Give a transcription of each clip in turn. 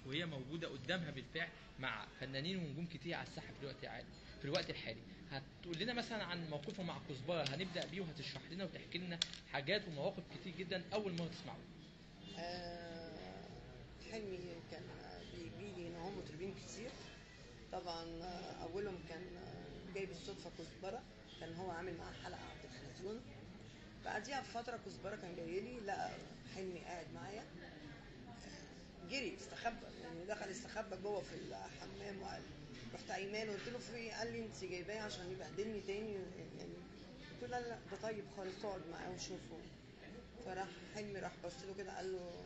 وهي موجوده قدامها بالفعل مع فنانين ونجوم كتير على الساحه في الوقت الحالي في الوقت الحالي هتقول لنا مثلا عن موقفه مع كزبره هنبدا بيه وهتشرح لنا وتحكي لنا حاجات ومواقف كتير جدا اول مره تسمعوها آه، حلمي كان بيجي لي ان هم مطربين كتير طبعا آه، اولهم كان آه، جاي بالصدفه كزبره كان هو عامل معاه حلقه على التلفزيون بعديها بفتره كزبره كان جاي لي لقى حلمي قاعد معايا آه، جري استخبى يعني دخل استخبى جوه في الحمام وقال رحت ايمان قلت له في إيه؟ قال لي انت جايباه عشان يبهدلني تاني يعني قلت له لا لا ده طيب خالص اقعد معاه وشوفه فراح حلمي راح بص له كده قال له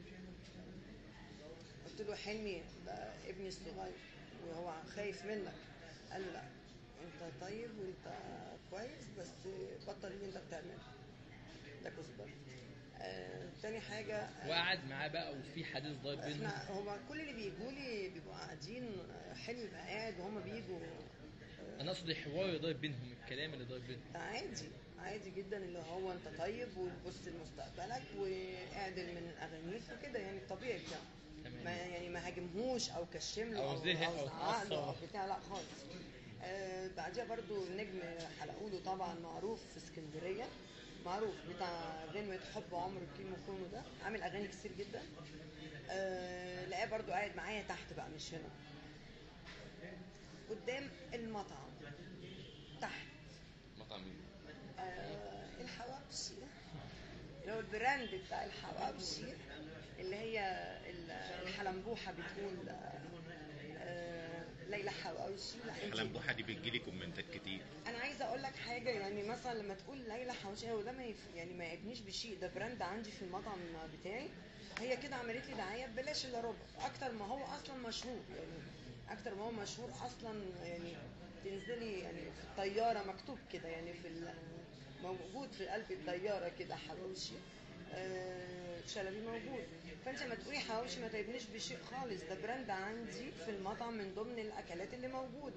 قلت له حلمي ده ابني الصغير وهو خايف منك قال له لا انت طيب وانت كويس بس بطل اللي انت بتعمله ده كزبره آه، تاني حاجة آه، وقعد معاه بقى وفي حديث ضايب بينهم احنا هو كل اللي بيجوا لي بيبقوا قاعدين آه، حلمي يبقى قاعد وهم بيجوا انا اقصد الحوار اللي ضايب بينهم الكلام اللي ضايب بينهم عادي عادي جدا اللي هو انت طيب وبص لمستقبلك واعدل من اغانيك وكده يعني الطبيعي بتاعه تمام. ما يعني ما هاجمهوش او كشم له أو زهق أو زعق له او اتعصب. بتاع لا خالص آه بعديها برضو نجم حلقوله طبعا معروف في اسكندريه معروف بتاع غنوة حب عمر الكيمو كونو ده عامل اغاني كتير جدا آه لقاه برضو قاعد معايا تحت بقى مش هنا قدام المطعم تحت مطعم مين؟ آه الحواوشي اللي هو البراند بتاع الحواوشي اللي هي ال- الحلنبوحه بتقول آه، آه، ليلى حواوشي لا انت حلنبوحه دي بتجيلي كومنتات كتير انا عايزه اقول لك حاجه يعني مثلا لما تقول ليلى حواوشي هو ده ما يف... يعني ما يعيبنيش بشيء ده براند عندي في المطعم بتاعي هي كده عملت لي دعايه ببلاش الا ربع اكتر ما هو اصلا مشهور يعني اكتر ما هو مشهور اصلا يعني تنزلي يعني في الطياره مكتوب كده يعني في ال- موجود في قلب الطياره كده حواوشي آه، شلبي موجود فانت لما تقولي حواوشي ما تعبنيش بشيء خالص ده براند عندي في المطعم من ضمن الاكلات اللي موجوده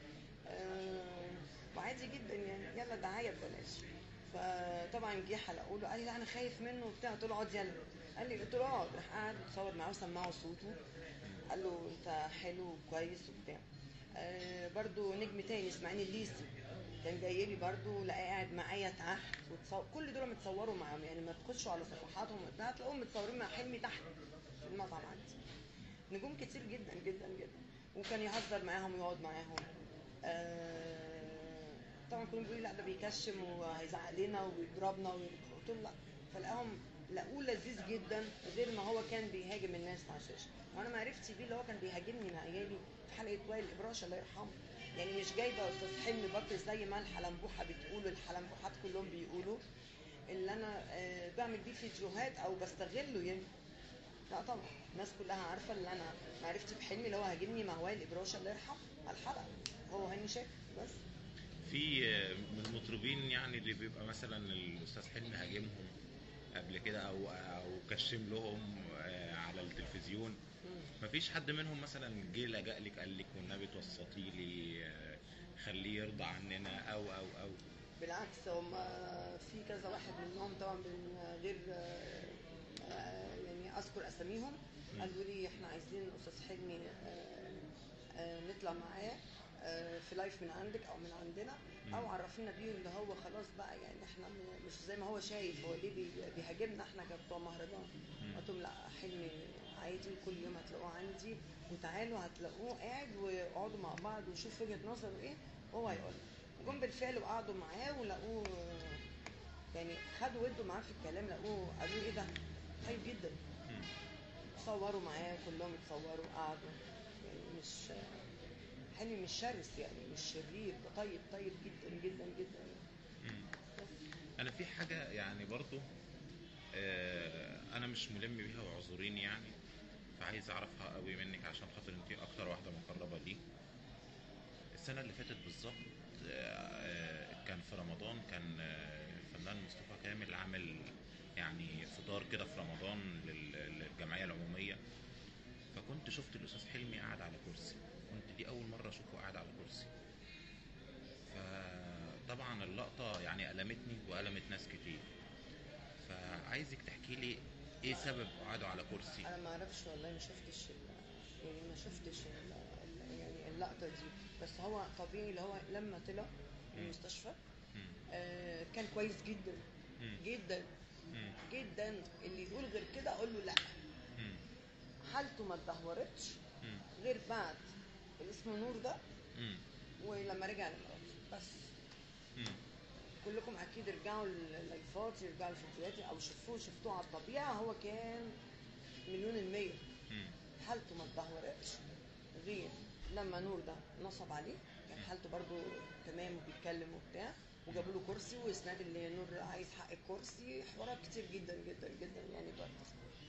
آه، وعادي جدا يعني يلا دعايه ببلاش فطبعا جه حلقوا له قال لي لا انا خايف منه وبتاع قلت له اقعد يلا قال لي قلت له اقعد راح قعد وتصور معاه وسمعه صوته قال له انت حلو وكويس وبتاع آه برضو نجم تاني اسماعيل الليسي كان جاي لي برضو لقاه قاعد معايا تحت وتصور كل دول متصوروا معاهم يعني ما تخشوا على صفحاتهم وبتاع هتلاقوهم متصورين مع حلمي تحت في المطعم عندي نجوم كتير جدا جدا جدا وكان يهزر معاهم ويقعد معاهم آه طبعا كلهم بيقولوا لا ده بيكشم وهيزعق لنا ويضربنا وي- قلت له لا فلقاهم لقوه لذيذ جدا غير ما هو كان بيهاجم الناس على الشاشه وانا معرفتي بيه اللي هو كان بيهاجمني مع عيالي في حلقه وائل الابراش الله يرحمه يعني مش جايبه استاذ حلمي بكر زي ما الحلنبوحه بتقول الحلنبوحات كلهم بيقولوا اللي انا آه بعمل بيه فيديوهات او بستغله يعني لا طبعا الناس كلها عارفه اللي انا معرفتي بحلمي اللي هو هاجمني مع وائل ابراش الله يرحمه على الحلقه هو هاني شاكر بس في آه، من المطربين يعني اللي بيبقى مثلا الاستاذ حلمي هاجمهم قبل كده او او كشم لهم آه، على التلفزيون مفيش حد منهم مثلا جه لجأ لك قال لك والنبي توسطي لي آه، خليه يرضى عننا او او او بالعكس هم في كذا واحد منهم طبعا من غير آه، آه، يعني اذكر اساميهم قالوا لي احنا عايزين استاذ حلمي آه، آه، نطلع معاه آه، في لايف من عندك او من عندنا او عرفينا بيه اللي هو خلاص بقى يعني احنا م- مش زي ما هو شايف هو ليه بي- بيهاجمنا احنا كبتوع مهرجان قلت لهم لا حلمي عادي كل يوم هتلاقوه عندي وتعالوا هتلاقوه قاعد واقعدوا مع بعض وشوف وجهه نظره ايه وهو هيقول جم بالفعل وقعدوا معاه ولقوه يعني خدوا ودوا معاه في الكلام لقوه قالوا له ايه ده طيب جدا مم. صوروا معاه كلهم اتصوروا قعدوا يعني مش حلمي مش شرس يعني مش شرير ده طيب طيب جدا جدا جدا مم. انا في حاجه يعني برضو آه، انا مش ملم بيها واعذريني يعني فعايز اعرفها قوي منك عشان خاطر انت اكتر واحده مقربه لي السنه اللي فاتت بالظبط آه، آه، كان في رمضان كان آه، الفنان مصطفى كامل عامل يعني فطار كده في رمضان لل- للجمعيه العموميه فكنت شفت الاستاذ حلمي قاعد على كرسي كنت دي اول مره اشوفه قاعد على كرسي فطبعا اللقطه يعني المتني والمت ناس كتير فعايزك تحكي لي ايه سبب قعده على كرسي انا ما اعرفش والله ما شفتش ال- يعني ما شفتش ال- ال- يعني اللقطه دي بس هو طبيعي اللي هو لما طلع من المستشفى مم. آه كان كويس جدا مم. جدا مم. جدا اللي يقول غير كده اقول له لا مم. حالته ما اتدهورتش مم. غير بعد اللي اسمه نور ده مم. ولما رجع لمراته بس مم. كلكم اكيد رجعوا اللايفات يرجعوا الفيديوهات او شوفوه شفتوه على الطبيعه هو كان مليون المية مم. حالته ما اتدهورتش غير لما نور ده نصب عليه كان حالته برضو تمام وبيتكلم وبتاع وجابوا له كرسي واسناد اللي نور عايز حق الكرسي حوارات كتير جدا جدا جدا يعني برضه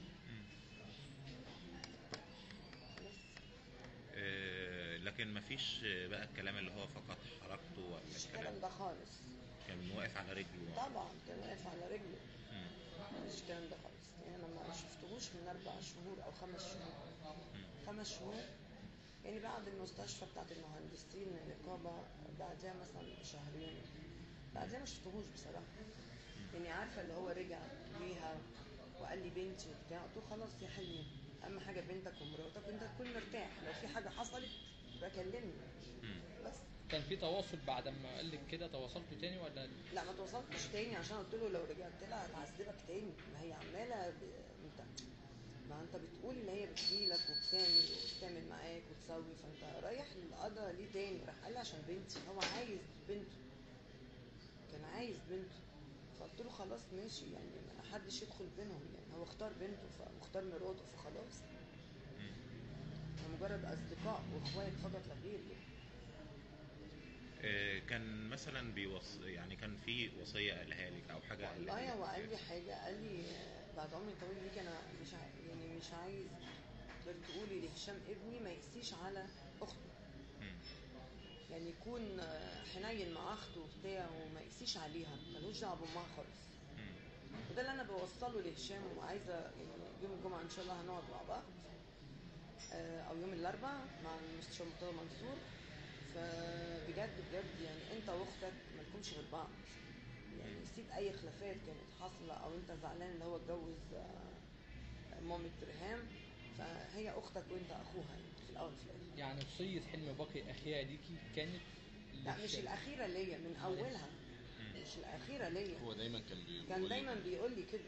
بس. آه، لكن مفيش بقى الكلام اللي هو فقط حركته ولا مش الكلام الكلام ده خالص كان واقف على رجله طبعا كان واقف على رجله مم. مش الكلام ده خالص يعني انا ما شفتهوش من اربع شهور او خمس شهور مم. خمس شهور يعني بعد المستشفى بتاعت المهندسين الإقامة بعدها مثلا بشهرين بعدها ما شفتهوش بصراحة يعني عارفة اللي هو رجع ليها وقال لي بنتي وبتاع قلت له خلاص يا حلمي أهم حاجة بنتك ومراتك وأنت تكون مرتاح لو في حاجة حصلت يبقى كلمني مم. بس كان في تواصل بعد ما قال لك كده تواصلتوا تاني ولا لا ما توصلتش تاني عشان قلت له لو رجعت لها هتعذبك تاني ما هي عماله ب... انت ما انت بتقول ان هي بتجيلك وبتعمل وبتعمل معاك وتسوي فانت رايح للقضاء ليه تاني راح قال لي عشان بنتي هو عايز بنته كان عايز بنته فقلت له خلاص ماشي يعني ما حدش يدخل بينهم يعني هو اختار بنته فمختار مراته فخلاص مم. مجرد اصدقاء واخوات فقط لا غير يعني. آه، كان مثلا بيوص يعني كان في وصيه قالها لك او حاجه قالها والله لك؟ هو قال لي حاجة قال لي آه، بعد عمري طويل ليك أنا مش ع... يعني مش عايز تقدر تقولي لهشام ابني ما يقسيش على أخته مم. يعني يكون آه، حنين مع أخته وبتاع وما يقسيش عليها ملوش دعوة بأمها خالص مم. وده اللي أنا بوصله لهشام وعايزة يعني يوم الجمعة إن شاء الله هنقعد مع بعض آه، أو يوم الأربعاء مع المستشار مرتضى منصور فبجد بجد يعني أنت وأختك مالكمش غير بعض يعني نسيت اي خلافات كانت حاصله او انت زعلان اللي هو اتجوز آه، مامة ريهام فهي اختك وانت اخوها يعني في الاول وفي الاخر يعني وصية حلم باقي أخيرا ليكي كانت لا مش للشام. الاخيره ليا من اولها مش الاخيره ليا هو دايما كان بيقول كان دايما بيقول لي كده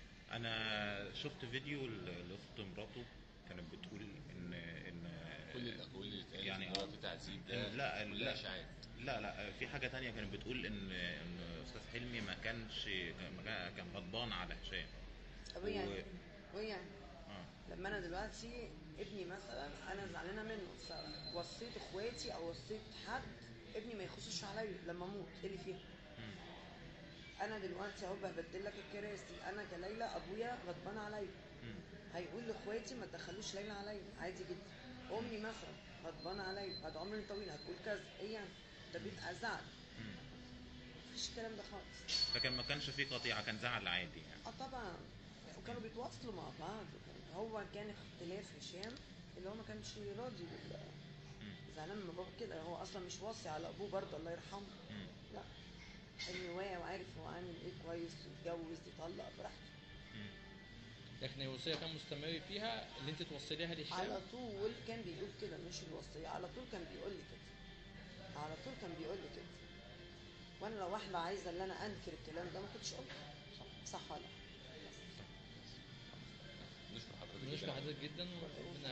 انا شفت فيديو ل- لاخت مراته كانت بتقول ان ان كل الاقوال اللي اتقالت يعني يعني هو آه. في تعذيب إن- ده لا كلها لا اشاعات لا لا في حاجه تانية كانت بتقول ان ان استاذ حلمي ما كانش ما كان كان غضبان على هشام طب إيه يعني و- وايه يعني اه لما انا دلوقتي ابني مثلا انا زعلانه منه فوصيت اخواتي او وصيت حد ابني ما يخشش عليا لما اموت ايه اللي فيها مم. انا دلوقتي اهو ببدل لك الكراسي انا كليلى ابويا غضبان عليا مم. هيقول لاخواتي ما تدخلوش ليلى عليا عادي جدا امي مثلا غضبانه عليا بعد عمر طويل هتقول كذا ايه يعني ده بيبقى زعل مم. مفيش الكلام ده خالص لكن ما كانش في قطيعه كان زعل عادي يعني اه طبعا وكانوا بيتواصلوا مع بعض يعني هو كان اختلاف هشام اللي هو ما كانش راضي بال مم. زعلان من بابا كده هو اصلا مش واصي على ابوه برضه الله يرحمه مم. لا حلمي واعي وعارف هو عامل ايه كويس يتجوز يطلق براحته مم. لكن الوصية كان مستمر فيها اللي انت توصليها على للشام طول كان بيقول كده مش الوصية على طول كان بيقول لي كده على طول كان بيقول لي كده وانا لو واحدة عايزة ان انا انكر الكلام ده ما كنتش قلت صح ولا لا؟ نشكر حضرتك بنشكر جدا. حضرتك جدا وربنا